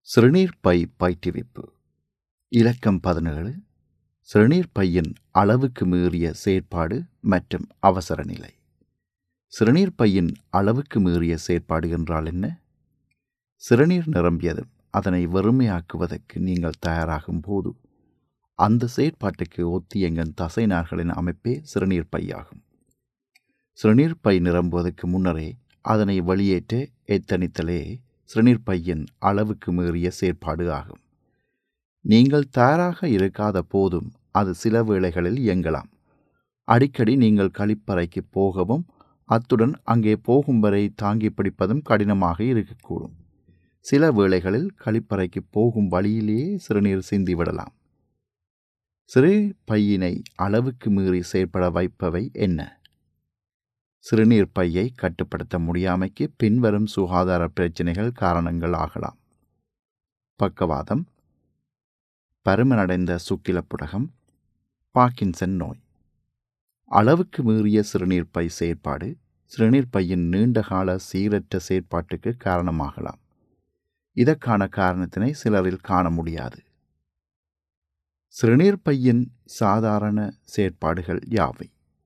சிறுநீர் பை பயிற்றுவிப்பு இலக்கம் பதினேழு சிறுநீர் பையின் அளவுக்கு மீறிய செயற்பாடு மற்றும் அவசர நிலை சிறுநீர் பையின் அளவுக்கு மீறிய செயற்பாடு என்றால் என்ன சிறுநீர் நிரம்பியதும் அதனை வெறுமையாக்குவதற்கு நீங்கள் தயாராகும் போது அந்த செயற்பாட்டுக்கு ஒத்தியங்கன் தசைநார்களின் அமைப்பே சிறுநீர் பையாகும் சிறுநீர் பை நிரம்புவதற்கு முன்னரே அதனை வெளியேற்ற எத்தனித்தலே சிறுநீர் பையின் அளவுக்கு மீறிய செயற்பாடு ஆகும் நீங்கள் தயாராக இருக்காத போதும் அது சில வேளைகளில் இயங்கலாம் அடிக்கடி நீங்கள் கழிப்பறைக்கு போகவும் அத்துடன் அங்கே போகும் வரை தாங்கி பிடிப்பதும் கடினமாக இருக்கக்கூடும் சில வேளைகளில் கழிப்பறைக்கு போகும் வழியிலேயே சிறுநீர் சிந்திவிடலாம் சிறு பையினை அளவுக்கு மீறி செயற்பட வைப்பவை என்ன சிறுநீர் பையை கட்டுப்படுத்த முடியாமைக்கு பின்வரும் சுகாதார பிரச்சினைகள் காரணங்கள் ஆகலாம் பக்கவாதம் பருமனடைந்த சுக்கிலப்புடகம் பாக்கின்சன் நோய் அளவுக்கு மீறிய சிறுநீர் பை செயற்பாடு சிறுநீர் பையின் நீண்டகால சீரற்ற செயற்பாட்டுக்கு காரணமாகலாம் இதற்கான காரணத்தினை சிலரில் காண முடியாது சிறுநீர் பையின் சாதாரண செயற்பாடுகள் யாவை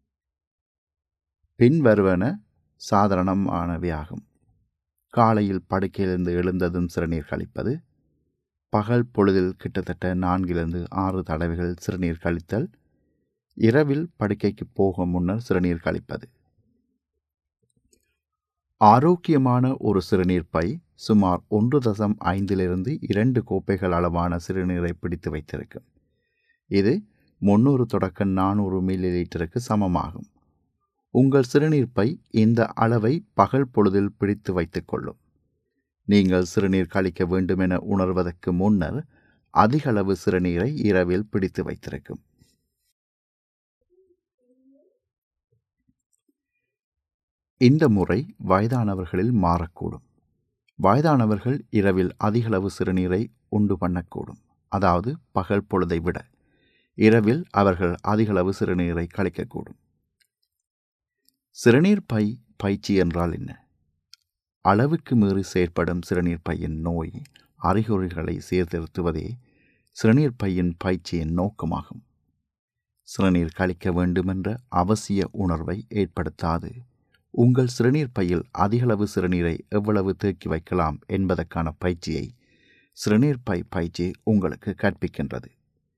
பின்வருவன சாதாரணமானவையாகும் காலையில் படுக்கையிலிருந்து எழுந்ததும் சிறுநீர் கழிப்பது பகல் பொழுதில் கிட்டத்தட்ட நான்கிலிருந்து ஆறு தடவைகள் சிறுநீர் கழித்தல் இரவில் படுக்கைக்கு போகும் முன்னர் சிறுநீர் கழிப்பது ஆரோக்கியமான ஒரு சிறுநீர் பை சுமார் ஒன்று தசம் ஐந்திலிருந்து இரண்டு கோப்பைகள் அளவான சிறுநீரை பிடித்து வைத்திருக்கும் இது முன்னூறு தொடக்க நானூறு மில்லி லிட்டருக்கு சமமாகும் உங்கள் சிறுநீர் பை இந்த அளவை பகல் பொழுதில் பிடித்து வைத்துக் கொள்ளும் நீங்கள் சிறுநீர் கழிக்க வேண்டுமென உணர்வதற்கு முன்னர் அதிக அளவு சிறுநீரை இரவில் பிடித்து வைத்திருக்கும் இந்த முறை வயதானவர்களில் மாறக்கூடும் வயதானவர்கள் இரவில் அதிகளவு சிறுநீரை உண்டு பண்ணக்கூடும் அதாவது பகல் பொழுதை விட இரவில் அவர்கள் அதிகளவு சிறுநீரை கழிக்கக்கூடும் சிறுநீர் பை பயிற்சி என்றால் என்ன அளவுக்கு மீறி செயற்படும் சிறுநீர் பையின் நோய் அறிகுறிகளை சீர்திருத்துவதே சிறுநீர் பையின் பயிற்சியின் நோக்கமாகும் சிறுநீர் கழிக்க வேண்டுமென்ற அவசிய உணர்வை ஏற்படுத்தாது உங்கள் சிறுநீர் பையில் அதிகளவு சிறுநீரை எவ்வளவு தேக்கி வைக்கலாம் என்பதற்கான பயிற்சியை சிறுநீர் பை பயிற்சி உங்களுக்கு கற்பிக்கின்றது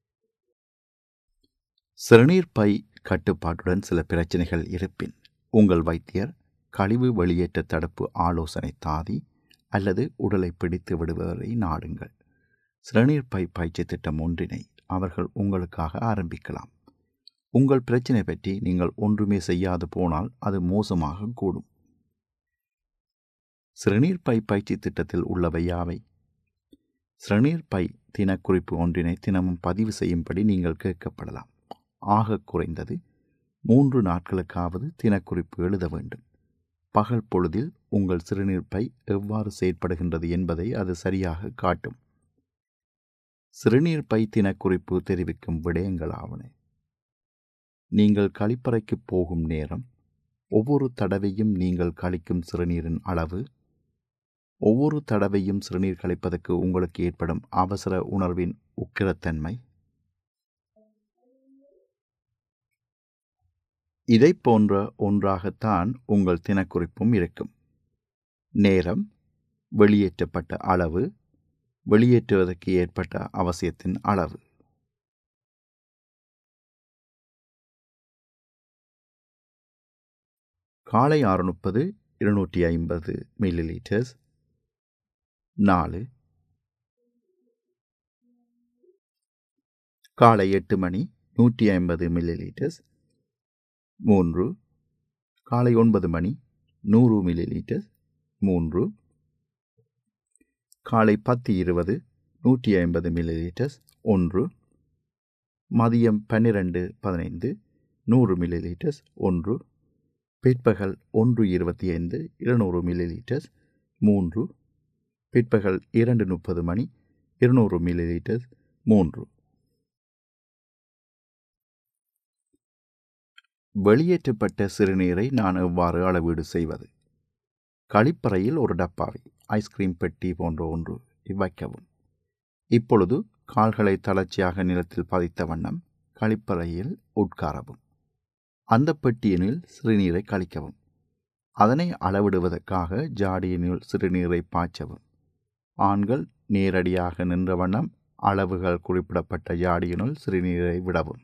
சிறுநீர் பை கட்டுப்பாட்டுடன் சில பிரச்சனைகள் இருப்பின் உங்கள் வைத்தியர் கழிவு வெளியேற்ற தடுப்பு ஆலோசனை தாதி அல்லது உடலை பிடித்து விடுவதை நாடுங்கள் சிறுநீர் பை பயிற்சி திட்டம் ஒன்றினை அவர்கள் உங்களுக்காக ஆரம்பிக்கலாம் உங்கள் பிரச்சனை பற்றி நீங்கள் ஒன்றுமே செய்யாது போனால் அது மோசமாக கூடும் சிறுநீர் பை பயிற்சி திட்டத்தில் உள்ளவை யாவை சிறுநீர் பை தினக்குறிப்பு ஒன்றினை தினமும் பதிவு செய்யும்படி நீங்கள் கேட்கப்படலாம் ஆக குறைந்தது மூன்று நாட்களுக்காவது தினக்குறிப்பு எழுத வேண்டும் பகல் பொழுதில் உங்கள் சிறுநீர் பை எவ்வாறு செயற்படுகின்றது என்பதை அது சரியாக காட்டும் சிறுநீர் பை தினக்குறிப்பு தெரிவிக்கும் விடயங்களாவன நீங்கள் கழிப்பறைக்கு போகும் நேரம் ஒவ்வொரு தடவையும் நீங்கள் கழிக்கும் சிறுநீரின் அளவு ஒவ்வொரு தடவையும் சிறுநீர் கழிப்பதற்கு உங்களுக்கு ஏற்படும் அவசர உணர்வின் உக்கிரத்தன்மை இதை போன்ற ஒன்றாகத்தான் உங்கள் தினக்குறிப்பும் இருக்கும் நேரம் வெளியேற்றப்பட்ட அளவு வெளியேற்றுவதற்கு ஏற்பட்ட அவசியத்தின் அளவு காலை ஆறு முப்பது இருநூற்றி ஐம்பது மில்லி லிட்டர்ஸ் நாலு காலை எட்டு மணி நூற்றி ஐம்பது மில்லி லிட்டர்ஸ் மூன்று காலை ஒன்பது மணி நூறு மில்லி லிட்டர்ஸ் மூன்று காலை பத்து இருபது நூற்றி ஐம்பது மில்லி லிட்டர்ஸ் ஒன்று மதியம் பன்னிரெண்டு பதினைந்து நூறு மில்லி லிட்டர்ஸ் ஒன்று பிற்பகல் ஒன்று இருபத்தி ஐந்து இருநூறு மில்லி லிட்டர்ஸ் மூன்று பிற்பகல் இரண்டு முப்பது மணி இருநூறு மில்லி லிட்டர்ஸ் மூன்று வெளியேற்றப்பட்ட சிறுநீரை நான் எவ்வாறு அளவீடு செய்வது கழிப்பறையில் ஒரு டப்பாவை ஐஸ்கிரீம் பெட்டி போன்ற ஒன்று வைக்கவும் இப்பொழுது கால்களை தளர்ச்சியாக நிலத்தில் பதித்த வண்ணம் கழிப்பறையில் உட்காரவும் அந்த பெட்டியினில் சிறுநீரை கழிக்கவும் அதனை அளவிடுவதற்காக ஜாடியினுள் சிறுநீரை பாய்ச்சவும் ஆண்கள் நேரடியாக நின்ற வண்ணம் அளவுகள் குறிப்பிடப்பட்ட ஜாடியினுள் சிறுநீரை விடவும்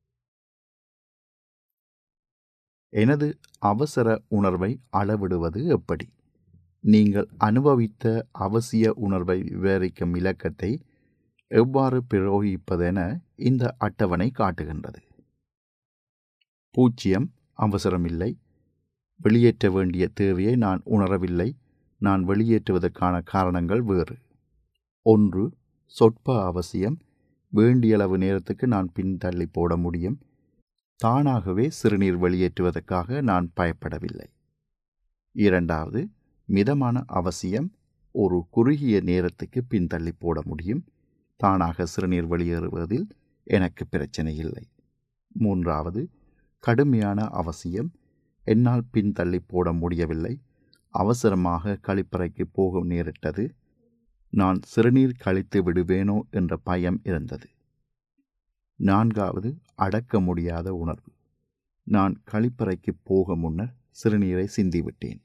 எனது அவசர உணர்வை அளவிடுவது எப்படி நீங்கள் அனுபவித்த அவசிய உணர்வை விவரிக்கும் இலக்கத்தை எவ்வாறு பிரயோகிப்பதென இந்த அட்டவணை காட்டுகின்றது பூஜ்ஜியம் அவசரமில்லை வெளியேற்ற வேண்டிய தேவையை நான் உணரவில்லை நான் வெளியேற்றுவதற்கான காரணங்கள் வேறு ஒன்று சொற்ப அவசியம் வேண்டியளவு நேரத்துக்கு நான் பின்தள்ளி போட முடியும் தானாகவே சிறுநீர் வெளியேற்றுவதற்காக நான் பயப்படவில்லை இரண்டாவது மிதமான அவசியம் ஒரு குறுகிய நேரத்துக்கு பின்தள்ளி போட முடியும் தானாக சிறுநீர் வெளியேறுவதில் எனக்கு பிரச்சனை இல்லை மூன்றாவது கடுமையான அவசியம் என்னால் பின்தள்ளி போட முடியவில்லை அவசரமாக கழிப்பறைக்கு போக நேரிட்டது நான் சிறுநீர் கழித்து விடுவேனோ என்ற பயம் இருந்தது நான்காவது அடக்க முடியாத உணர்வு நான் கழிப்பறைக்கு போக முன்னர் சிறுநீரை சிந்திவிட்டேன்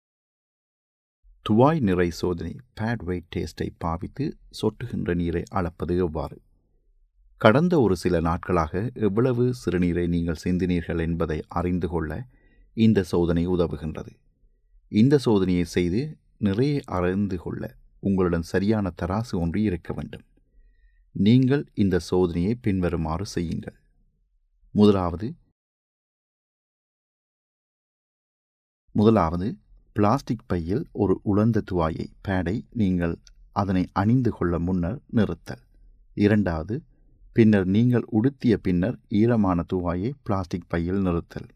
துவாய் நிறை சோதனை பேட் வெயிட் டேஸ்டை பாவித்து சொட்டுகின்ற நீரை அளப்பது எவ்வாறு கடந்த ஒரு சில நாட்களாக எவ்வளவு சிறுநீரை நீங்கள் சிந்தினீர்கள் என்பதை அறிந்து கொள்ள இந்த சோதனை உதவுகின்றது இந்த சோதனையை செய்து நிறைய அறிந்து கொள்ள உங்களுடன் சரியான தராசு ஒன்று இருக்க வேண்டும் நீங்கள் இந்த சோதனையை பின்வருமாறு செய்யுங்கள் முதலாவது முதலாவது பிளாஸ்டிக் பையில் ஒரு உலர்ந்த துவாயை பேடை நீங்கள் அதனை அணிந்து கொள்ள முன்னர் நிறுத்தல் இரண்டாவது பின்னர் நீங்கள் உடுத்திய பின்னர் ஈரமான துவாயை பிளாஸ்டிக் பையில் நிறுத்தல்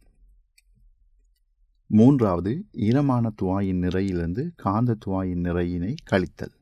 மூன்றாவது ஈரமான துவாயின் நிறையிலிருந்து காந்த துவாயின் நிறையினை கழித்தல்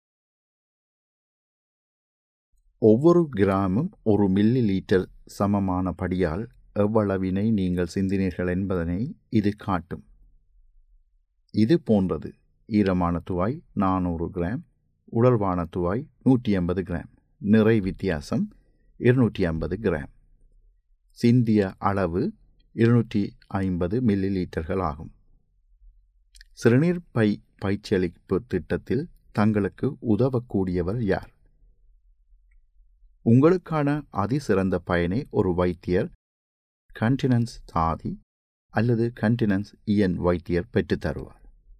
ஒவ்வொரு கிராமும் ஒரு மில்லி லீட்டர் சமமான படியால் எவ்வளவினை நீங்கள் சிந்தினீர்கள் என்பதனை இது காட்டும் இது போன்றது ஈரமான துவாய் நானூறு கிராம் உலர்வான துவாய் நூற்றி ஐம்பது கிராம் நிறை வித்தியாசம் இருநூற்றி ஐம்பது கிராம் சிந்திய அளவு இருநூற்றி ஐம்பது மில்லி லீட்டர்கள் ஆகும் சிறுநீர் பை பயிற்சியளிப்பு திட்டத்தில் தங்களுக்கு உதவக்கூடியவர் யார் உங்களுக்கான அதிசிறந்த பயனை ஒரு வைத்தியர் கண்டினன்ஸ் தாதி அல்லது கண்டினன்ஸ் இயன் வைத்தியர் பெற்றுத் தருவார்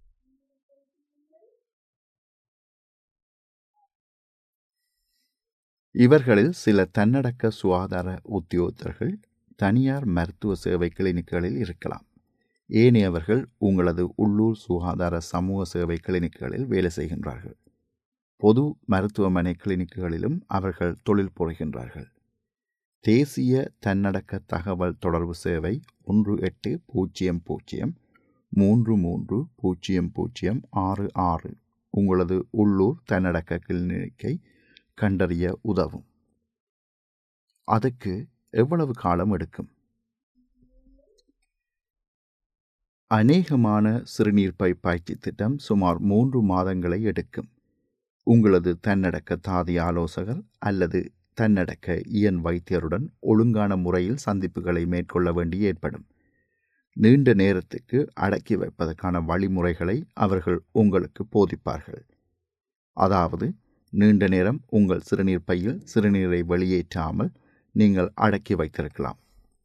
இவர்களில் சில தன்னடக்க சுகாதார உத்தியோகத்தர்கள் தனியார் மருத்துவ சேவை கிளினிக்குகளில் இருக்கலாம் ஏனையவர்கள் உங்களது உள்ளூர் சுகாதார சமூக சேவை கிளினிக்குகளில் வேலை செய்கின்றார்கள் பொது மருத்துவமனை கிளினிக்குகளிலும் அவர்கள் தொழில் புரிகின்றார்கள் தேசிய தன்னடக்க தகவல் தொடர்பு சேவை ஒன்று எட்டு பூஜ்ஜியம் பூஜ்ஜியம் மூன்று மூன்று பூஜ்ஜியம் பூஜ்ஜியம் ஆறு ஆறு உங்களது உள்ளூர் தன்னடக்க கிளினிக்கை கண்டறிய உதவும் அதுக்கு எவ்வளவு காலம் எடுக்கும் அநேகமான சிறுநீர்ப்பை பயிற்சி திட்டம் சுமார் மூன்று மாதங்களை எடுக்கும் உங்களது தன்னடக்க தாதி ஆலோசகர் அல்லது தன்னடக்க இயன் வைத்தியருடன் ஒழுங்கான முறையில் சந்திப்புகளை மேற்கொள்ள வேண்டி ஏற்படும் நீண்ட நேரத்துக்கு அடக்கி வைப்பதற்கான வழிமுறைகளை அவர்கள் உங்களுக்கு போதிப்பார்கள் அதாவது நீண்ட நேரம் உங்கள் சிறுநீர் பையில் சிறுநீரை வெளியேற்றாமல் நீங்கள் அடக்கி வைத்திருக்கலாம்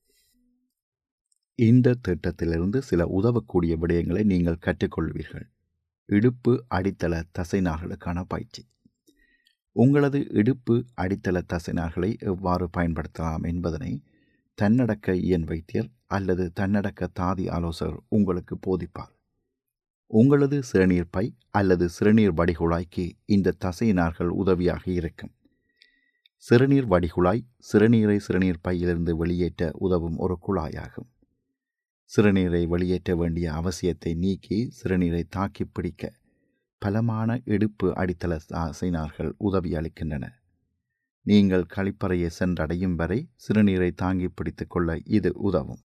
இந்த திட்டத்திலிருந்து சில உதவக்கூடிய விடயங்களை நீங்கள் கற்றுக்கொள்வீர்கள் இடுப்பு அடித்தள தசைநார்களுக்கான பயிற்சி உங்களது இடுப்பு அடித்தள தசைநார்களை எவ்வாறு பயன்படுத்தலாம் என்பதனை தன்னடக்க இயன் வைத்தியர் அல்லது தன்னடக்க தாதி ஆலோசகர் உங்களுக்கு போதிப்பார் உங்களது சிறுநீர் பை அல்லது சிறுநீர் வடிகுழாய்க்கு இந்த தசைநார்கள் உதவியாக இருக்கும் சிறுநீர் வடிகுழாய் சிறுநீரை சிறுநீர் பையிலிருந்து வெளியேற்ற உதவும் ஒரு குழாயாகும் சிறுநீரை வெளியேற்ற வேண்டிய அவசியத்தை நீக்கி சிறுநீரை தாக்கி பிடிக்க பலமான இடுப்பு அடித்தள தசைநார்கள் உதவி அளிக்கின்றன நீங்கள் கழிப்பறையை சென்றடையும் வரை சிறுநீரை தாங்கி பிடித்துக் கொள்ள இது உதவும்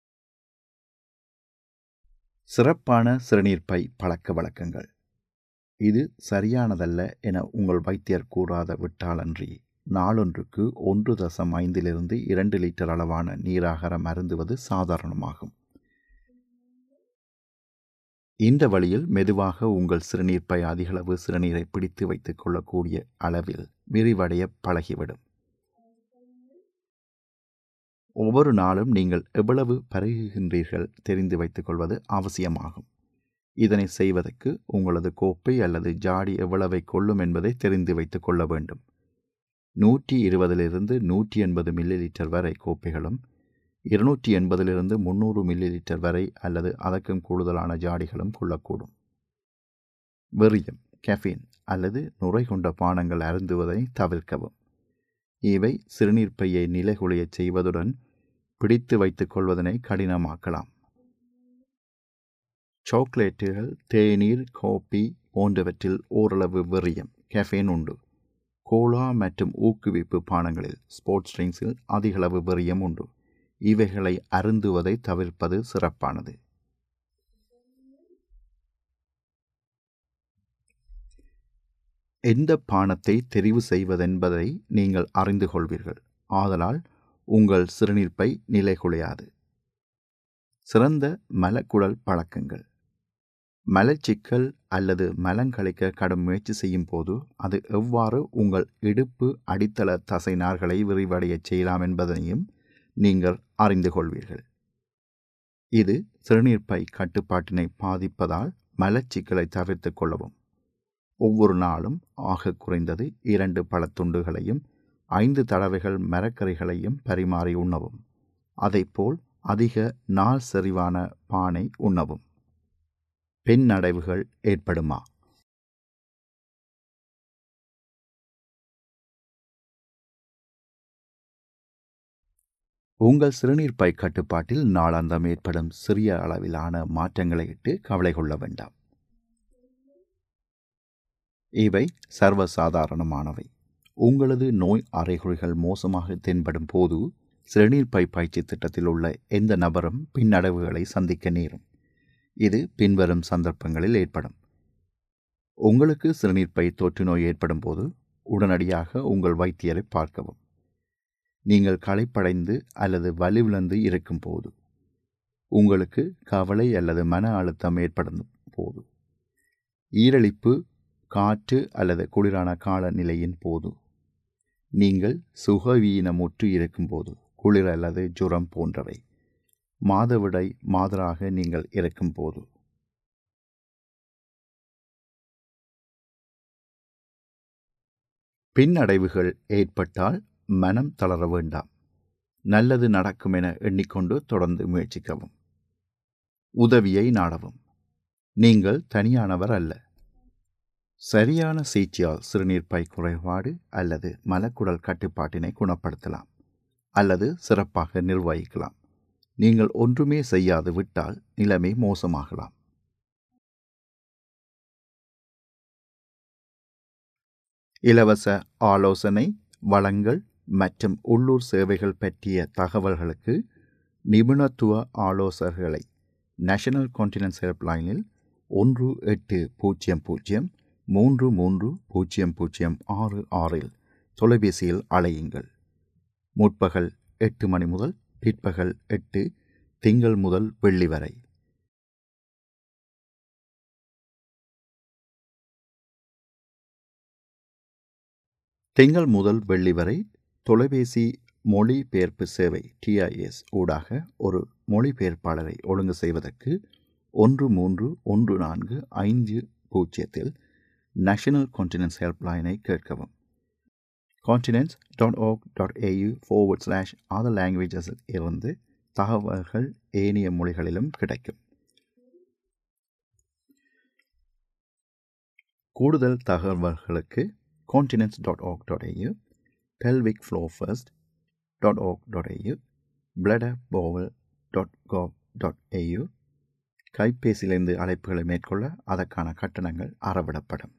சிறப்பான சிறுநீர் பை பழக்க வழக்கங்கள் இது சரியானதல்ல என உங்கள் வைத்தியர் கூறாத விட்டாலன்றி நாளொன்றுக்கு ஒன்று தசம் ஐந்திலிருந்து இரண்டு லிட்டர் அளவான நீராகாரம் அருந்துவது சாதாரணமாகும் இந்த வழியில் மெதுவாக உங்கள் சிறுநீர்ப்பை அதிகளவு சிறுநீரை பிடித்து வைத்துக் கொள்ளக்கூடிய அளவில் விரிவடைய பழகிவிடும் ஒவ்வொரு நாளும் நீங்கள் எவ்வளவு பருகுகின்றீர்கள் தெரிந்து வைத்துக் கொள்வது அவசியமாகும் இதனை செய்வதற்கு உங்களது கோப்பை அல்லது ஜாடி எவ்வளவை கொள்ளும் என்பதை தெரிந்து வைத்துக் கொள்ள வேண்டும் நூற்றி இருபதிலிருந்து நூற்றி எண்பது மில்லி லிட்டர் வரை கோப்பைகளும் இருநூற்றி எண்பதிலிருந்து முந்நூறு மில்லி லிட்டர் வரை அல்லது அதற்கும் கூடுதலான ஜாடிகளும் கொள்ளக்கூடும் வெறியம் கெஃபின் அல்லது நுரை கொண்ட பானங்கள் அருந்துவதை தவிர்க்கவும் இவை சிறுநீர் பையை நிலைகுலையச் செய்வதுடன் பிடித்து வைத்துக் கொள்வதனை கடினமாக்கலாம் சாக்லேட்டுகள் தேநீர் காபி போன்றவற்றில் ஓரளவு வெறியம் கெஃபேன் உண்டு கோலா மற்றும் ஊக்குவிப்பு பானங்களில் ஸ்போர்ட்ஸ் ட்ரிங்க்ஸில் அதிகளவு வெறியம் உண்டு இவைகளை அருந்துவதை தவிர்ப்பது சிறப்பானது எந்த பானத்தை தெரிவு செய்வதென்பதை நீங்கள் அறிந்து கொள்வீர்கள் ஆதலால் உங்கள் சிறுநீர்ப்பை நிலைகுலையாது சிறந்த மலக்குடல் பழக்கங்கள் மலச்சிக்கல் அல்லது மலங்கழிக்க கடும் முயற்சி செய்யும் போது அது எவ்வாறு உங்கள் இடுப்பு அடித்தள தசை நார்களை விரிவடையச் செய்யலாம் என்பதையும் நீங்கள் அறிந்து கொள்வீர்கள் இது சிறுநீர்ப்பை கட்டுப்பாட்டினை பாதிப்பதால் மலச்சிக்கலை தவிர்த்து கொள்ளவும் ஒவ்வொரு நாளும் ஆக குறைந்தது இரண்டு பழத்துண்டுகளையும் ஐந்து தடவைகள் மரக்கறிகளையும் பரிமாறி உண்ணவும் அதைப்போல் அதிக நாள் செறிவான பானை உண்ணவும் பின்னடைவுகள் ஏற்படுமா உங்கள் சிறுநீர்ப்பை கட்டுப்பாட்டில் நாளாந்தம் ஏற்படும் சிறிய அளவிலான மாற்றங்களை இட்டு கவலை கொள்ள வேண்டாம் இவை சர்வசாதாரணமானவை உங்களது நோய் அறிகுறிகள் மோசமாக தென்படும் போது சிறுநீர்ப்பை பயிற்சி திட்டத்தில் உள்ள எந்த நபரும் பின்னடைவுகளை சந்திக்க நேரும் இது பின்வரும் சந்தர்ப்பங்களில் ஏற்படும் உங்களுக்கு சிறுநீர்ப்பை தொற்று நோய் ஏற்படும் போது உடனடியாக உங்கள் வைத்தியரை பார்க்கவும் நீங்கள் களைப்படைந்து அல்லது வலிவிழந்து இருக்கும் போது உங்களுக்கு கவலை அல்லது மன அழுத்தம் ஏற்படும் போது ஈரழிப்பு காற்று அல்லது குளிரான காலநிலையின் போது நீங்கள் சுகவீனமுற்று இருக்கும்போது குளிர் அல்லது ஜுரம் போன்றவை மாதவிடை மாதராக நீங்கள் இருக்கும்போது பின்னடைவுகள் ஏற்பட்டால் மனம் தளர வேண்டாம் நல்லது நடக்கும் என எண்ணிக்கொண்டு தொடர்ந்து முயற்சிக்கவும் உதவியை நாடவும் நீங்கள் தனியானவர் அல்ல சரியான சிகிச்சையால் சிறுநீர்ப்பை குறைபாடு அல்லது மலக்குடல் கட்டுப்பாட்டினை குணப்படுத்தலாம் அல்லது சிறப்பாக நிர்வகிக்கலாம் நீங்கள் ஒன்றுமே செய்யாது விட்டால் நிலைமை மோசமாகலாம் இலவச ஆலோசனை வளங்கள் மற்றும் உள்ளூர் சேவைகள் பற்றிய தகவல்களுக்கு நிபுணத்துவ ஆலோசகர்களை நேஷனல் கான்டினன்ஸ் ஹெல்ப்லைனில் ஒன்று எட்டு பூஜ்ஜியம் பூஜ்ஜியம் மூன்று மூன்று பூஜ்ஜியம் பூஜ்ஜியம் ஆறு ஆறில் தொலைபேசியில் அழையுங்கள் முற்பகல் எட்டு மணி முதல் பிற்பகல் எட்டு திங்கள் முதல் வெள்ளி வரை திங்கள் முதல் வெள்ளி வரை தொலைபேசி மொழிபெயர்ப்பு சேவை டிஐஎஸ் ஊடாக ஒரு மொழிபெயர்ப்பாளரை ஒழுங்கு செய்வதற்கு ஒன்று மூன்று ஒன்று நான்கு ஐந்து பூஜ்ஜியத்தில் நேஷனல் கான்டினன்ஸ் ஹெல்ப்லைனை கேட்கவும் continence dot org dot A U forward slash other languages இருந்து தகவல்கள் ஏனைய மொழிகளிலும் கிடைக்கும் கூடுதல் தகவல்களுக்கு continence dot org dot A U pelvic flow first dot org dot A U bladder bowel dot gov dot A U கைபேசியிலிருந்து அழைப்புகளை மேற்கொள்ள அதற்கான கட்டணங்கள் அறவிடப்படும்